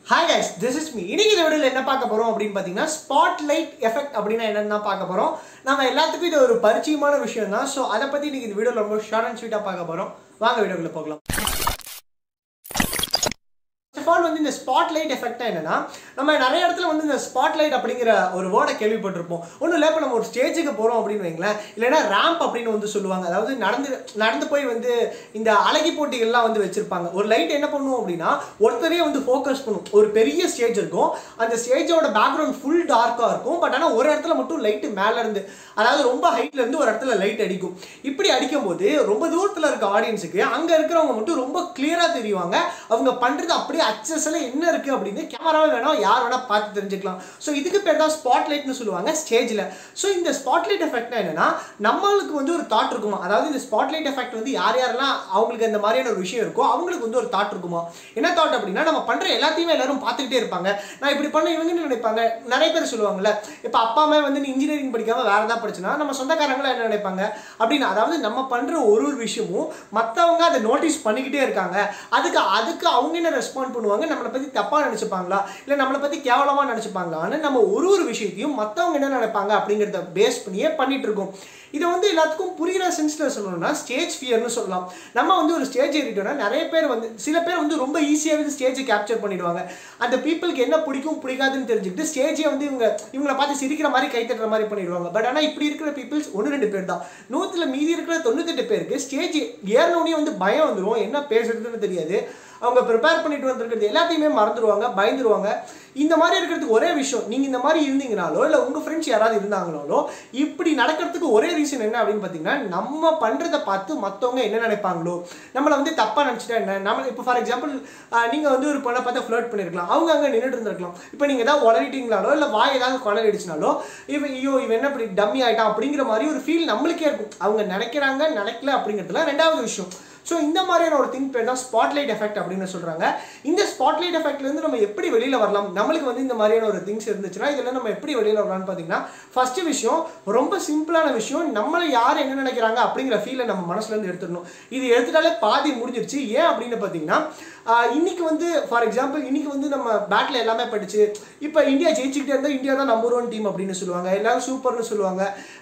hi guys this is me இன்னைக்கு இந்த வீடியோவில் என்ன பார்க்க போகிறோம் அப்படின்னு பார்த்தீங்கன்னா ஸ்பாட் லைட் எஃபெக்ட் அப்படின்னா என்னன்னு தான் பார்க்க போகிறோம் நம்ம எல்லாத்துக்கும் இது ஒரு பரிச்சயமான விஷயம் தான் ஸோ அதை பற்றி இன்னைக்கு இந்த வீடியோவில் ரொம்ப ஷார்ட் அண்ட் ஸ்வீட்டாக பார்க்க போகிறோம் வாங்க வீடியோக்குள்ள போகலாம் ஃபர்ஸ்ட் ஆஃப் ஆல் வந்து இந்த ஸ்பாட் லைட் எஃபெக்டாக என்னன்னா நம்ம நிறைய இடத்துல வந்து இந்த ஸ்பாட் லைட் அப்படிங்கிற ஒரு வேர்டை கேள்விப்பட்டிருப்போம் ஒன்றும் இல்லை இப்போ நம்ம ஒரு ஸ்டேஜுக்கு போகிறோம் அப்படின்னு வைங்களேன் இல்லைன்னா ரேம்ப் அப்படின்னு வந்து சொல்லுவாங்க அதாவது நடந்து நடந்து போய் வந்து இந்த அழகி போட்டிகள்லாம் வந்து வச்சிருப்பாங்க ஒரு லைட் என்ன பண்ணுவோம் அப்படின்னா ஒருத்தரே வந்து ஃபோக்கஸ் பண்ணும் ஒரு பெரிய ஸ்டேஜ் இருக்கும் அந்த ஸ்டேஜோட பேக்ரவுண்ட் ஃபுல் டார்க்காக இருக்கும் பட் ஆனால் ஒரு இடத்துல மட்டும் லைட்டு மேலே இருந்து அதாவது ரொம்ப ஹைட்ல இருந்து ஒரு இடத்துல லைட் அடிக்கும் இப்படி அடிக்கும் போது ரொம்ப தூரத்தில் இருக்க ஆடியன்ஸுக்கு அங்கே இருக்கிறவங்க மட்டும் ரொம்ப கிளியராக தெரியுவாங்க அவங்க பண்ணுறது அப்படியே அச்சஸில் என்ன இருக்குது அப்படின்னு கேமராவே வேணாம் யார் வேணால் பார்த்து தெரிஞ்சுக்கலாம் ஸோ இதுக்கு பேர் தான் ஸ்பாட் லைட்னு சொல்லுவாங்க ஸ்டேஜில் ஸோ இந்த ஸ்பாட் லைட் எஃபெக்ட்னா என்னன்னா நம்மளுக்கு வந்து ஒரு தாட் இருக்குமா அதாவது இந்த ஸ்பாட் லைட் எஃபெக்ட் வந்து யார் யாரெல்லாம் அவங்களுக்கு இந்த மாதிரியான ஒரு விஷயம் இருக்கோ அவங்களுக்கு வந்து ஒரு தாட் இருக்குமா என்ன தாட் அப்படின்னா நம்ம பண்ணுற எல்லாத்தையுமே எல்லாரும் பார்த்துக்கிட்டே இருப்பாங்க நான் இப்படி பண்ண இவங்க என்ன நினைப்பாங்க நிறைய பேர் சொல்லுவாங்கல்ல இப்போ அப்பா அம்மா வந்து நீ இன்ஜினியரிங் படிக்காம வேற ஏதாவது படிச்சுனா நம்ம சொந்தக்காரங்கள என்ன நினைப்பாங்க அப்படின்னு அதாவது நம்ம பண்ணுற ஒரு ஒரு விஷயமும் மற்றவங்க அதை நோட்டீஸ் பண்ணிக்கிட்டே இருக்காங்க அதுக்கு அதுக்கு அவங்க என்ன ரெஸ்பாண்ட் பண்ணுவாங்க நம்மளை பற்றி தப்பாக நினச்சிப்பாங்களா இல்லை நம்மளை பற்றி கேவலமாக நினச்சிப்பாங்களான்னு நம்ம ஒரு ஒரு விஷயத்தையும் மற்றவங்க என்ன நினைப்பாங்க அப்படிங்கிறத பேஸ் பண்ணியே பண்ணிட்டு இருக்கோம் இதை வந்து எல்லாத்துக்கும் புரிகிற சென்ஸில் சொல்லணும்னா ஸ்டேஜ் ஃபியர்னு சொல்லலாம் நம்ம வந்து ஒரு ஸ்டேஜ் ஏறிட்டோம்னா நிறைய பேர் வந்து சில பேர் வந்து ரொம்ப ஈஸியாகவே ஸ்டேஜை கேப்சர் பண்ணிடுவாங்க அந்த பீப்புளுக்கு என்ன பிடிக்கும் பிடிக்காதுன்னு தெரிஞ்சுக்கிட்டு ஸ்டேஜை வந்து இவங்க இவங்களை பார்த்து சிரிக்கிற மாதிரி கை தட்டுற மாதிரி பண்ணிடுவாங்க பட் ஆனால் இப்படி இருக்கிற பீப்புள்ஸ் ஒன்று ரெண்டு பேர் தான் நூற்றில் மீதி இருக்கிற தொண்ணூத்தெட்டு பேருக்கு ஸ்டேஜ் ஏறினோடனே வந்து பயம் வந்துடும் என்ன பேசுறதுன்னு தெரியாது அவங்க ப்ரிப்பேர் பண்ணிட்டு வந்திருக்கிறது எல்லாத்தையுமே மறந்துடுவாங்க பயந்துருவாங்க இந்த மாதிரி இருக்கிறதுக்கு ஒரே விஷயம் நீங்கள் இந்த மாதிரி இருந்தீங்கனாலோ இல்லை உங்கள் ஃப்ரெண்ட்ஸ் யாராவது இருந்தாங்கனாலோ இப்படி நடக்கிறதுக்கு ஒரே ரீசன் என்ன அப்படின்னு பார்த்தீங்கன்னா நம்ம பண்ணுறதை பார்த்து மற்றவங்க என்ன நினைப்பாங்களோ நம்மளை வந்து தப்பாக நினச்சிட்டா என்ன நம்ம இப்போ ஃபார் எக்ஸாம்பிள் நீங்கள் வந்து ஒரு பொண்ணை பார்த்து ஃப்ளர்ட் பண்ணியிருக்கலாம் அவங்க அங்கே நின்றுட்டு இருந்திருக்கலாம் இப்போ நீங்கள் ஏதாவது உளறிட்டீங்களாலோ இல்லை வாய் ஏதாவது குளறிடுச்சுனாலோ இவன் ஐயோ இவன் என்ன இப்படி டம்மி ஆகிட்டான் அப்படிங்கிற மாதிரி ஒரு ஃபீல் நம்மளுக்கே இருக்கும் அவங்க நினைக்கிறாங்க நினைக்கல அப்படிங்கிறதுல ரெண்டாவது விஷயம் ஸோ இந்த மாதிரியான ஒரு திங் பேர் தான் ஸ்பாட்லைட் எஃபெக்ட் அப்படின்னு சொல்கிறாங்க இந்த ஸ்பாட்லைட் எஃபெக்ட்லேருந்து நம்ம எப்படி வெளியில் வரலாம் நம்மளுக்கு வந்து இந்த மாதிரியான ஒரு திங்ஸ் இருந்துச்சுன்னா இதில் நம்ம எப்படி வெளியில் வரலாம்னு பார்த்தீங்கன்னா ஃபஸ்ட்டு விஷயம் ரொம்ப சிம்பிளான விஷயம் நம்மளை யார் என்ன நினைக்கிறாங்க அப்படிங்கிற ஃபீலை நம்ம மனசுலேருந்து எடுத்துடணும் இது எடுத்துட்டாலே பாதி முடிஞ்சிருச்சு ஏன் அப்படின்னு பார்த்தீங்கன்னா இன்னைக்கு வந்து ஃபார் எக்ஸாம்பிள் இன்னைக்கு வந்து நம்ம பேட்டில் எல்லாமே படிச்சு இப்போ இந்தியா ஜெயிச்சுக்கிட்டே இருந்தால் இந்தியா தான் நம்பர் ஒன் டீம் அப்படின்னு சொல்லுவாங்க எல்லாரும் சூப்பர்னு சொல்லுவாங்க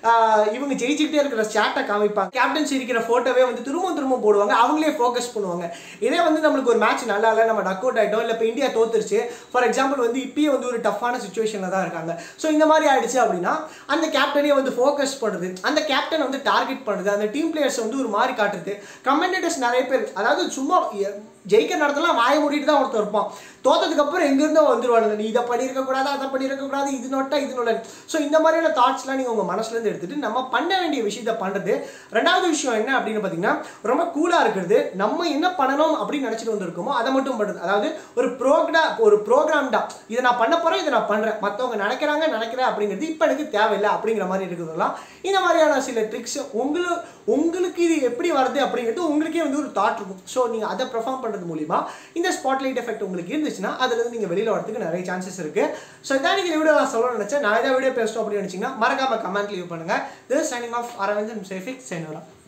இவங்க ஜெயிச்சுக்கிட்டே இருக்கிற ஸ்டாட்டை காமிப்பாங்க கேப்டன்ஸ் இருக்கிற ஃபோட்டோவே வந்து திரும்ப திரும்ப போடுவாங்க அவங்களே ஃபோக்கஸ் பண்ணுவாங்க இதே வந்து நம்மளுக்கு ஒரு மேட்ச் நல்லா இல்லை நம்ம டக் அவுட் ஆகிட்டோம் இல்லை இப்போ இந்தியா தோத்துருச்சு ஃபார் எக்ஸாம்பிள் வந்து இப்பயே வந்து ஒரு டஃப்பான சுச்சுவேஷனில் தான் இருக்காங்க ஸோ இந்த மாதிரி ஆயிடுச்சு அப்படின்னா அந்த கேப்டனே வந்து ஃபோக்கஸ் பண்ணுறது அந்த கேப்டன் வந்து டார்கெட் பண்ணுறது அந்த டீம் பிளேயர்ஸ் வந்து ஒரு மாதிரி காட்டுறது கமெண்டேட்டர்ஸ் நிறைய பேர் அதாவது சும்மா ஜெயிக்கிற நேரத்தில் வாய மூடிட்டு தான் ஒருத்தர் இருப்பான் தோத்ததுக்கு அப்புறம் எங்கேருந்தோ வந்துருவானுங்க நீ இதை பண்ணியிருக்க கூடாது அதை பண்ணியிருக்க கூடாது இது நோட்டா இது நோட்ட ஸோ இந்த மாதிரியான தாட்ஸ்லாம் நீங்கள் உங்கள் மனசுலேருந்து எடுத்துகிட்டு நம்ம பண்ண வேண்டிய விஷயத்த பண்ணுறது ரெண்டாவது விஷயம் என்ன அப்படின்னு பார்த்தீங்கன்னா ரொம்ப கூலாக இருக்கிறது நம்ம என்ன பண்ணணும் அப்படின்னு நினச்சிட்டு வந்திருக்கோமோ அதை மட்டும் பண்ணுறது அதாவது ஒரு ப்ரோக்ரா ஒரு ப்ரோக்ராம்டா இதை நான் பண்ண போகிறேன் இதை நான் பண்ணுறேன் மற்றவங்க நினைக்கிறாங்க நினைக்கிறேன் அப்படிங்கிறது இப்போ எனக்கு தேவையில்லை அப்படிங்கிற மாதிரி இருக்கிறதெல்லாம் இந்த மாதிரியான சில ட்ரிக்ஸ் உங்களுக்கு உங்களுக்கு இது எப்படி வருது அப்படிங்கிறது உங்களுக்கே வந்து ஒரு தாட் இருக்கும் ஸோ நீங்கள் அதை பெர்ஃபார்ம் பண்ணுறது மூலிமா இந்த ஸ்பாட்லைட் எஃபெக்ட் உங்களுக்கு இருந்துச்சுன்னா அதுலேருந்து நீங்கள் வெளியில் வரதுக்கு நிறைய சான்சஸ் இருக்குது ஸோ இதான் நீங்கள் வீடியோ நான் சொல்ல நினச்சேன் நான் இதை வீடியோ பேசணும் அப்படின்னு நினச்சிங்கன்னா மறக்காம கமெண்ட் லீவ் பண்ணுங்கள் திஸ் சைனிங் ஆஃப் அரவிந்தன் சேஃபிக் சேனோரா